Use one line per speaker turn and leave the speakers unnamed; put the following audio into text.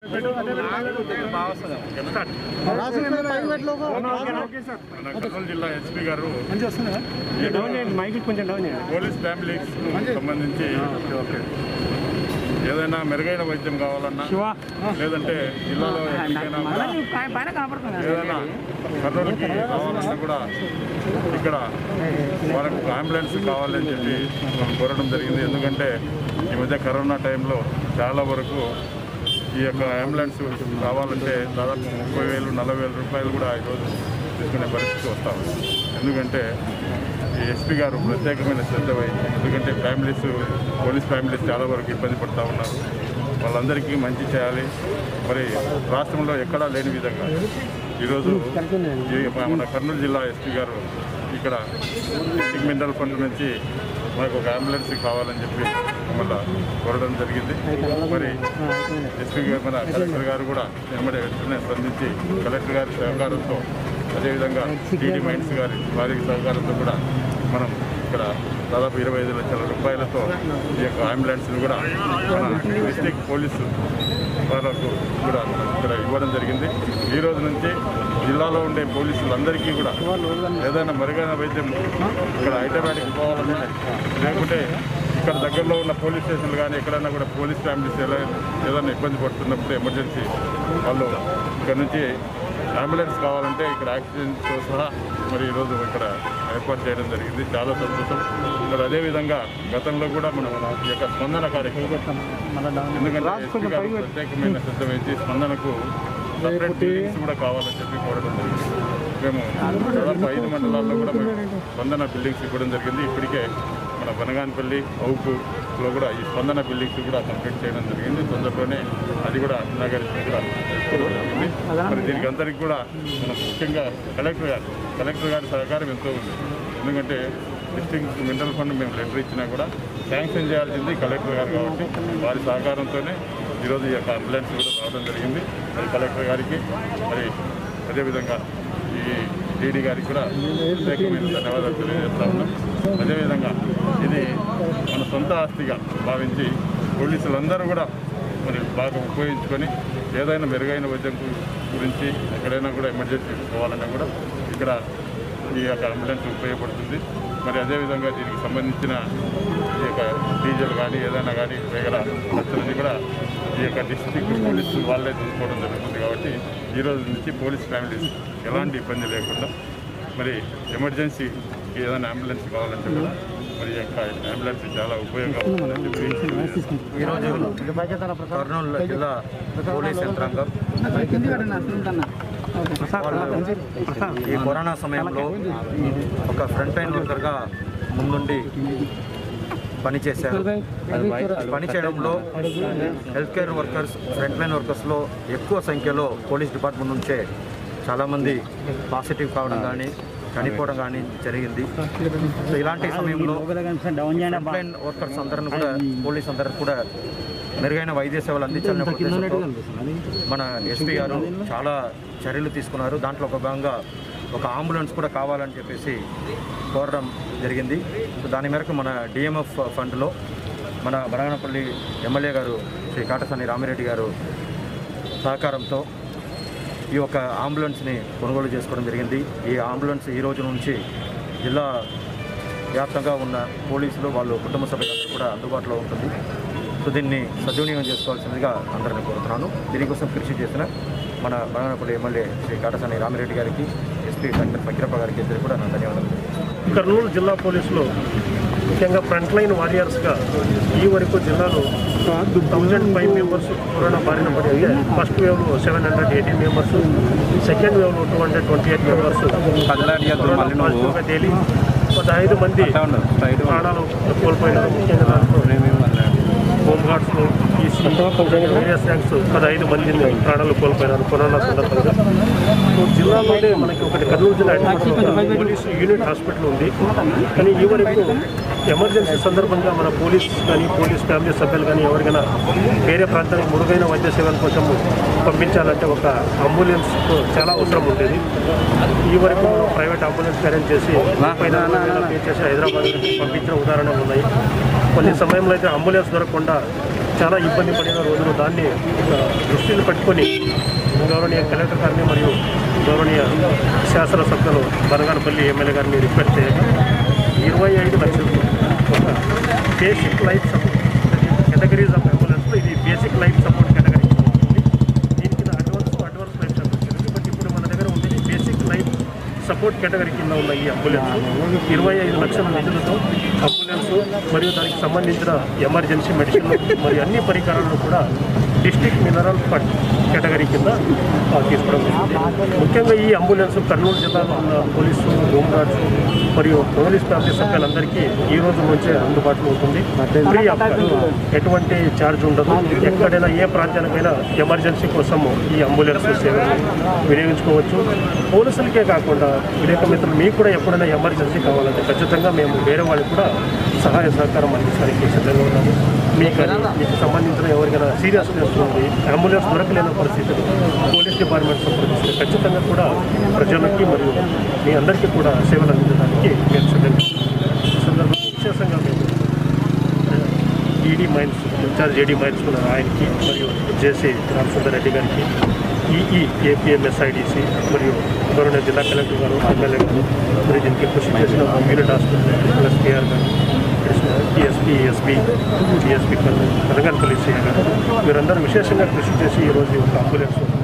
మన కర్నూలు జిల్లా ఎస్పీ గారు
డౌన్ చేయండి మైక్ కొంచెం డౌన్ చేయండి
పోలీస్ ఫ్యామిలీస్ సంబంధించి ఏదైనా మెరుగైన వైద్యం కావాలన్నా లేదంటే జిల్లాలో ఎక్కడికైనా కూడా
పైన కనపడుతుంది
ఏదైనా కర్నూలుకి కావాలన్నా కూడా ఇక్కడ మనకు ఒక అంబులెన్స్ కావాలని చెప్పి మనం కోరడం జరిగింది ఎందుకంటే ఈ మధ్య కరోనా టైంలో చాలా వరకు ఈ యొక్క అంబులెన్స్ కావాలంటే దాదాపు ముప్పై వేలు నలభై వేల రూపాయలు కూడా ఈరోజు తీసుకునే పరిస్థితి వస్తా ఉంది ఎందుకంటే ఈ ఎస్పీ గారు ప్రత్యేకమైన శ్రద్ధ వహించి ఎందుకంటే ఫ్యామిలీస్ పోలీస్ ఫ్యామిలీస్ చాలా వరకు ఇబ్బంది పడుతూ ఉన్నారు వాళ్ళందరికీ మంచి చేయాలి మరి రాష్ట్రంలో ఎక్కడా లేని విధంగా ఈరోజు ఈ మన కర్నూలు జిల్లా ఎస్పీ గారు ఇక్కడ డిస్ట్రిక్ట్ మినరల్ ఫండ్ నుంచి మనకు ఒక అంబులెన్స్ కావాలని చెప్పి మళ్ళీ కోరడం జరిగింది మరి ఎస్పీ గారు మన కలెక్టర్ గారు కూడా వెంబడి వెంటనే స్పందించి కలెక్టర్ గారి సహకారంతో అదేవిధంగా టీడీ మైండ్స్ గారి వారి సహకారంతో కూడా మనం ఇక్కడ దాదాపు ఇరవై ఐదు లక్షల రూపాయలతో ఈ యొక్క అంబులెన్స్ని కూడా మన డిస్ట్రిక్ట్ పోలీసు వాళ్ళకు కూడా మనం ఇక్కడ ఇవ్వడం జరిగింది ఈ రోజు నుంచి జిల్లాలో ఉండే పోలీసులందరికీ కూడా ఏదైనా మెరుగైన వైద్యం ఇక్కడ హైదరాబాద్కి పోవాలని లేకుంటే ఇక్కడ దగ్గరలో ఉన్న పోలీస్ స్టేషన్లు కానీ ఎక్కడైనా కూడా పోలీస్ ఫ్యామిలీస్ ఎలా ఏదైనా ఇబ్బంది పడుతున్నప్పుడు ఎమర్జెన్సీ వాళ్ళు ఇక్కడ నుంచి అంబులెన్స్ కావాలంటే ఇక్కడ యాక్సిడెంట్తో సహా మరి ఈరోజు ఇక్కడ ఏర్పాటు చేయడం జరిగింది చాలా సంతోషం మరి అదేవిధంగా గతంలో కూడా మనం ఈ యొక్క స్పందన కార్యక్రమం ఎందుకంటే ఎస్పీ గారు ప్రత్యేకమైన శ్రద్ధ వహించి స్పందనకు సపరేట్ బిల్డింగ్స్ కూడా కావాలని చెప్పి కోరడం జరిగింది మేము దాదాపు ఐదు మండలాల్లో కూడా మేము స్పందన బిల్డింగ్స్ ఇవ్వడం జరిగింది ఇప్పటికే మన బనగానపల్లి అవుపులో కూడా ఈ స్పందన బిల్డింగ్స్ కూడా కంప్లీట్ చేయడం జరిగింది తొందరలోనే అది కూడా నగర్ కూడా తీసుకోవడం జరిగింది మరి దీనికి అందరికీ కూడా మనం ముఖ్యంగా కలెక్టర్ గారు కలెక్టర్ గారి సహకారం ఎంతో ఉంది ఎందుకంటే డిస్ట్రిక్ట్ మినరల్ ఫండ్ మేము లెటర్ ఇచ్చినా కూడా శాంక్షన్ చేయాల్సింది కలెక్టర్ గారు కాబట్టి వారి సహకారంతోనే ఈరోజు ఈ యొక్క అంబులెన్స్ కూడా రావడం జరిగింది మరి కలెక్టర్ గారికి మరి అదేవిధంగా ఈ డీడీ గారికి కూడా ప్రత్యేకమైన ధన్యవాదాలు తెలియజేస్తా ఉన్నాం అదేవిధంగా ఇది మన సొంత ఆస్తిగా భావించి పోలీసులందరూ కూడా మరి బాగా ఉపయోగించుకొని ఏదైనా మెరుగైన వైద్యం గు- గురించి ఎక్కడైనా కూడా ఎమర్జెన్సీ పోవాలన్నా కూడా ఇక్కడ ఈ యొక్క అంబులెన్స్ ఉపయోగపడుతుంది మరి అదేవిధంగా దీనికి సంబంధించిన ఈ యొక్క డీజిల్ కానీ ఏదైనా కానీ వేగల ఖర్చులన్నీ కూడా ఈ యొక్క డిస్ట్రిక్ట్ పోలీసు వాళ్ళే చూసుకోవడం జరుగుతుంది కాబట్టి ఈ రోజు నుంచి పోలీస్ ఫ్యామిలీస్ ఎలాంటి ఇబ్బంది లేకుండా మరి ఎమర్జెన్సీ ఏదైనా అంబులెన్స్ కావాలంటే కూడా మరి ఈ యొక్క అంబులెన్స్ చాలా ఉపయోగంగా ఉంటుందని చెప్పి
ఈరోజు కర్నూలు జిల్లా పోలీస్ యంత్రాంగం వాళ్ళు ఈ కరోనా సమయంలో ఒక ఫ్రంట్ లైన్ వర్కర్గా ముందుండి పనిచేశారు పని చేయడంలో health care workers front line వర్కర్స్లో ఎక్కువ సంఖ్యలో పోలీస్ డిపార్ట్మెంట్ నుంచే చాలామంది పాజిటివ్ కావడం కానీ చనిపోవడం కానీ జరిగింది సో ఇలాంటి సమయంలో ఫ్రంట్ లైన్ వర్కర్స్ అందరిని కూడా పోలీస్ అందరికి కూడా మెరుగైన వైద్య సేవలు అందించాలనే ఉద్దేశంతో మన ఎస్పీ గారు చాలా చర్యలు తీసుకున్నారు దాంట్లో ఒక భాగంగా ఒక అంబులెన్స్ కూడా కావాలని చెప్పేసి కోరడం జరిగింది సో దాని మేరకు మన డిఎంఎఫ్ ఫండ్లో మన బనగానపల్లి ఎమ్మెల్యే గారు శ్రీ కాటసాని రామిరెడ్డి గారు సహకారంతో ఈ యొక్క అంబులెన్స్ని కొనుగోలు చేసుకోవడం జరిగింది ఈ అంబులెన్స్ ఈ రోజు నుంచి జిల్లా వ్యాప్తంగా ఉన్న పోలీసులు వాళ్ళు కుటుంబ సభ్యులందరూ కూడా అందుబాటులో ఉంటుంది సో దీన్ని సద్వినియోగం చేసుకోవాల్సిందిగా అందరిని కోరుతున్నాను దీనికోసం కృషి చేసిన మన బనగానపల్లి ఎమ్మెల్యే శ్రీ కాటసాని రామిరెడ్డి గారికి ఎస్పీ డాక్టర్ ఫకీరప్ప గారికి ఇద్దరు కూడా నా ధన్యవాదాలు
కర్నూలు జిల్లా పోలీసులు ముఖ్యంగా ఫ్రంట్ లైన్ వారియర్స్గా ఈ వరకు జిల్లాలో థౌజండ్ ఫైవ్ మెంబర్స్ కరోనా బారిన పడింది ఫస్ట్ వేవ్లో seven hundred eighteen members second వేవ్లో two hundred twenty eight members corona పాజిటివ్గా తేలి పదహైదు మంది ప్రాణాలు కోల్పోయినారు ముఖ్యంగా దాంట్లో హోంగార్డ్స్లో ఈసీ వేరియస్ ర్యాంక్స్ పదహైదు మందిని ప్రాణాలు కోల్పోయినారు కరోనా సందర్భంగా సో జిల్లాలోనే మనకి ఒకటి కర్నూలు జిల్లా హెడ్ క్వార్టర్లో ఒక పోలీసు యూనిట్ హాస్పిటల్ ఉంది కానీ ఈ వరకు ఎమర్జెన్సీ సందర్భంగా మన పోలీస్ కానీ పోలీస్ ఫ్యామిలీ సభ్యులు కానీ ఎవరికైనా వేరే ప్రాంతానికి మురుగైన వైద్య సేవల కోసం పంపించాలంటే ఒక అంబులెన్స్ చాలా అవసరం ఉండేది ఈ వరకు ప్రైవేట్ అంబులెన్స్ అరేంజ్ చేసి ముప్పై నలభై వేల పే చేసి హైదరాబాద్ నుంచి పంపించిన ఉదాహరణలు ఉన్నాయి కొన్ని సమయంలో అయితే అంబులెన్స్ దొరకకుండా చాలా ఇబ్బంది పడిన రోజులు దాన్ని ఒక దృష్టిని పెట్టుకొని గౌరవనీయ కలెక్టర్ గారిని మరియు గౌరవనీయ శాసనసభ్యులు బనగానపల్లి ఎమ్మెల్యే గారిని రిక్వెస్ట్ చేయగా ఇరవై ఐదు లక్షలు ఒక basic life support categories of అంబులెన్స్లో ఇది బేసిక్ లైఫ్ సపోర్ట్ కేటగిరీ దీని కింద advance advance life support category but ఇప్పుడు మన దగ్గర ఉండేది బేసిక్ లైఫ్ సపోర్ట్ కేటగిరీ కింద ఉన్న ఈ అంబులెన్స్ ఇరవై ఐదు లక్షల నిధులతో అంబులెన్స్ మరియు దానికి సంబంధించిన ఎమర్జెన్సీ మెడిసిన్ మరియు అన్ని పరికరాలను కూడా డిస్ట్రిక్ట్ మినరల్ ఫండ్ కేటగిరీ కింద ఆ, తీసుకోవడం జరిగింది ముఖ్యంగా ఈ అంబులెన్స్ కర్నూలు జిల్లాలో ఉన్న పోలీసు హోంగార్డ్స్ మరియు పోలీస్ ఫ్యామిలీ సభ్యులందరికీ ఈ రోజు నుంచే అందుబాటులో ఉంటుంది ఫ్రీ ఆఫ్ కాస్ట్. ఎటువంటి ఛార్జ్ ఉండదు ఎక్కడైనా ఏ ప్రాంతానికైనా ఎమర్జెన్సీ కోసం ఈ అంబులెన్స్ సేవలు వినియోగించుకోవచ్చు పోలీసులకే కాకుండా విలేక మిత్రులు మీకు కూడా ఎప్పుడైనా ఎమర్జెన్సీ కావాలంటే ఖచ్చితంగా మేము వేరే వాళ్ళకి కూడా సహాయ సహకారం అందించడానికి సిద్ధంగా ఉన్నాము మీకు కానీ మీకు సంబంధించిన ఎవరికైనా సీరియస్నెస్ ఉంది అంబులెన్స్ దొరకలేని పరిస్థితులు పోలీస్ డిపార్ట్మెంట్ సంప్రదిస్తే ఖచ్చితంగా కూడా ప్రజలకి మరియు మీ అందరికీ కూడా సేవలు అందించడానికి మేము సిద్ధంగా ఉన్నాము. ఈ సందర్భంగా విశేషంగా మేము ED mines incharge AD mines ఉన్న ఆయనకి మరియు జేసీ రామసుందర్ రెడ్డి గారికి ఈఈ ఏపీఎంఎస్ఐడిసి మరియు గౌరవ జిల్లా కలెక్టర్ గారు ఎమ్మెల్యే గారు మరి దీనికి కృషి చేసిన యూనిట్ హాస్పిటల్ ప్లస్ పిఆర్ గారు TSP SP DSP Telangana police గారు వీరందరూ విశేషంగా కృషి చేసి ఈరోజు ఒక అంబులెన్స్